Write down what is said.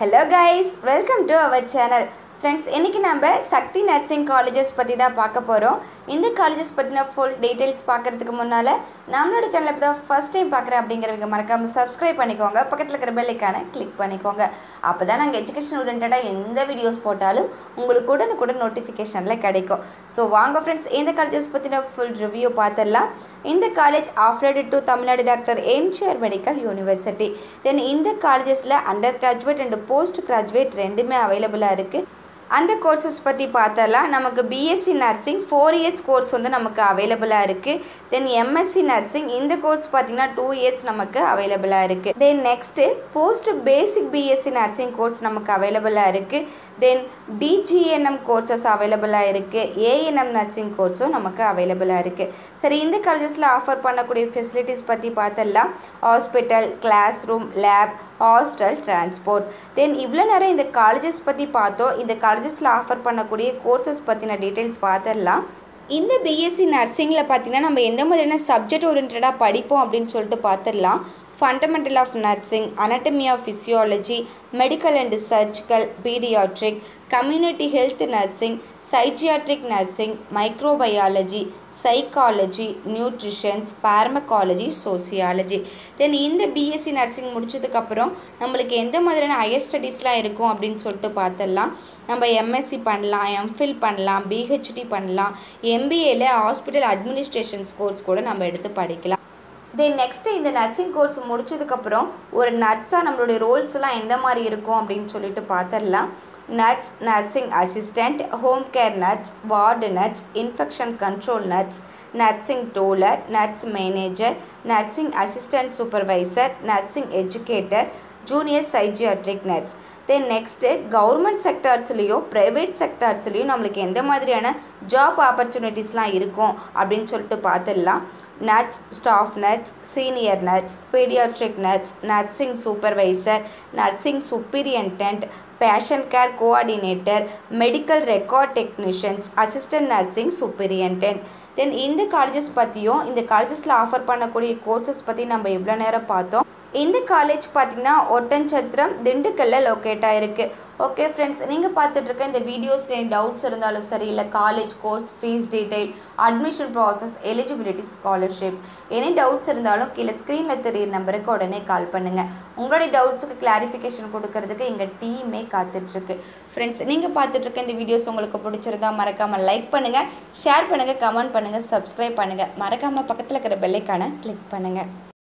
hello guys welcome to our channel friends இன்றைக்கி நம்ம சக்தி nursing colleges பற்றி தான் பார்க்க போகிறோம் இந்த காலேஜஸ் பற்றின ஃபுல் டீட்டெயில்ஸ் பார்க்குறதுக்கு முன்னால் நம்மளோட சேனலை இப்போ தான் ஃபஸ்ட் டைம் பார்க்குறேன் அப்படிங்கிறவங்க மறக்காமல் சப்ஸ்கிரைப் பண்ணிக்கோங்க பக்கத்தில் இருக்கிற பெல்லைக்கான கிளிக் பண்ணிக்கோங்க அப்போ தான் நாங்கள் எஜுகேஷன் ஓரியன்டாக எந்த வீடியோஸ் போட்டாலும் உங்களுக்கு உடனுக்குடன் நோட்டிஃபிகேஷனில் கிடைக்கும் ஸோ வாங்க ஃப்ரெண்ட்ஸ் இந்த காலேஜஸ் பற்றின ஃபுல் ரிவ்யூ பார்த்துடலாம் இந்த college affiliated to Tamil Nadu doctor MGR medical university then இந்த காலேஜஸில் under graduate and post graduate ரெண்டுமே அவைலபிளாக இருக்குது அந்த கோர்சஸ் பற்றி பார்த்தலாம் நமக்கு BSc nursing four years course வந்து நமக்கு அவைலபிளாக இருக்குது தென் எம்எஸ்சி நர்சிங் இந்த கோர்ஸ் பார்த்திங்கன்னா டூ இயர்ஸ் நமக்கு அவைலபிளாக இருக்குது then next post basic BSc nursing course நமக்கு அவைலபிளாக இருக்குது தென் டிஜிஎன்எம் கோர்சஸ் அவைலபிளாக இருக்குது ஏஎன்எம் நர்சிங் கோர்ஸும் நமக்கு அவைலபிளாக இருக்குது சரி இந்த காலேஜஸில் ஆஃபர் பண்ணக்கூடிய ஃபெசிலிட்டிஸ் பற்றி பார்த்தலாம் hospital class room lab hostel transport then இவ்வளோ நேரம் இந்த காலேஜஸ் பற்றி பார்த்தோம் இந்த காலேஜஸில் ஆஃபர் பண்ணக்கூடிய கோர்சஸ் பற்றின டீட்டெயில்ஸ் பார்த்துடலாம் இந்த பிஎஸ்சி நர்சிங்கில் பார்த்தீங்கன்னா நம்ம எந்த மாதிரியான சப்ஜெக்ட் ஓரியன்டாக படிப்போம் அப்படின்னு சொல்லிட்டு பார்த்துடலாம் fundamental of nursing anatomy of physiology medical and surgical paediatric community health nursing psychiatric nursing microbiology psychology nutritions pharmacology sociology then இந்த பிஎஸ்சி நர்சிங் முடிச்சதுக்கப்புறம் நம்மளுக்கு எந்த மாதிரியான ஹையர் ஸ்டடீஸ்லாம் இருக்கும் அப்படின்னு சொல்லிட்டு பார்த்துடலாம் நம்ம எம்எஸ்சி பண்ணலாம் எம்ஃபில் பண்ணலாம் பிஹெச்டி பண்ணலாம் எம்பிஏல ஹாஸ்பிட்டல் அட்மினிஸ்ட்ரேஷன்ஸ் கோர்ஸ் கூட நம்ம எடுத்து படிக்கலாம் தென் நெக்ஸ்ட்டு இந்த நர்சிங் கோர்ஸ் முடிச்சதுக்கப்புறம் ஒரு நர்ஸாக நம்மளுடைய ரோல்ஸ் எல்லாம் எந்த மாதிரி இருக்கும் அப்படின்னு சொல்லிட்டு பார்த்துடலாம் nurse nursing assistant home care nurse ward nurse infection control nurse nursing டோலர் nurse manager nursing assistant supervisor nursing educator junior psychiatric nurse then next government செக்டார்ஸ்லேயும் ப்ரைவேட் செக்டார்ஸ்லேயும் நம்மளுக்கு எந்த மாதிரியான ஜாப் ஆப்பர்ச்சுனிட்டிஸ்லாம் இருக்கும் அப்படின்னு சொல்லிட்டு பார்த்துடலாம் nurse staff nurse senior nurse paediatric nurse nursing supervisor nursing superintendent patient care coordinator medical record technicians assistant nursing superintendent then இந்த காலேஜஸ் பற்றியும் இந்த காலேஜஸில் ஆஃபர் பண்ணக்கூடிய கோர்சஸ் பற்றி நம்ம இவ்வளோ நேரம் பார்த்தோம் இந்த காலேஜ் பார்த்திங்கன்னா ஒட்டன்சத்திரம் திண்டுக்கல்லில் லொக்கேட் ஆகிருக்கு ஓகே ஃப்ரெண்ட்ஸ் நீங்கள் பார்த்துட்ருக்க இந்த வீடியோஸில் டவுட்ஸ் இருந்தாலும் சரி இல்லை college course fees detail admission process eligibility scholarship any doubts இருந்தாலும் கீழே ஸ்க்ரீனில் தெரியிற நம்பருக்கு உடனே கால் பண்ணுங்கள் உங்களுடைய டவுட்ஸுக்கு கிளாரிஃபிகேஷன் கொடுக்கறதுக்கு எங்கள் டீமே காத்துட்ருக்கு ஃப்ரெண்ட்ஸ் நீங்கள் பார்த்துட்ருக்க இந்த வீடியோஸ் உங்களுக்கு பிடிச்சிருந்தா மறக்காமல் லைக் பண்ணுங்கள் ஷேர் பண்ணுங்கள் கமெண்ட் பண்ணுங்கள் சப்ஸ்கிரைப் பண்ணுங்கள் மறக்காமல் பக்கத்தில் இருக்கிற பெல்லைக்கான கிளிக் பண்ணுங்கள்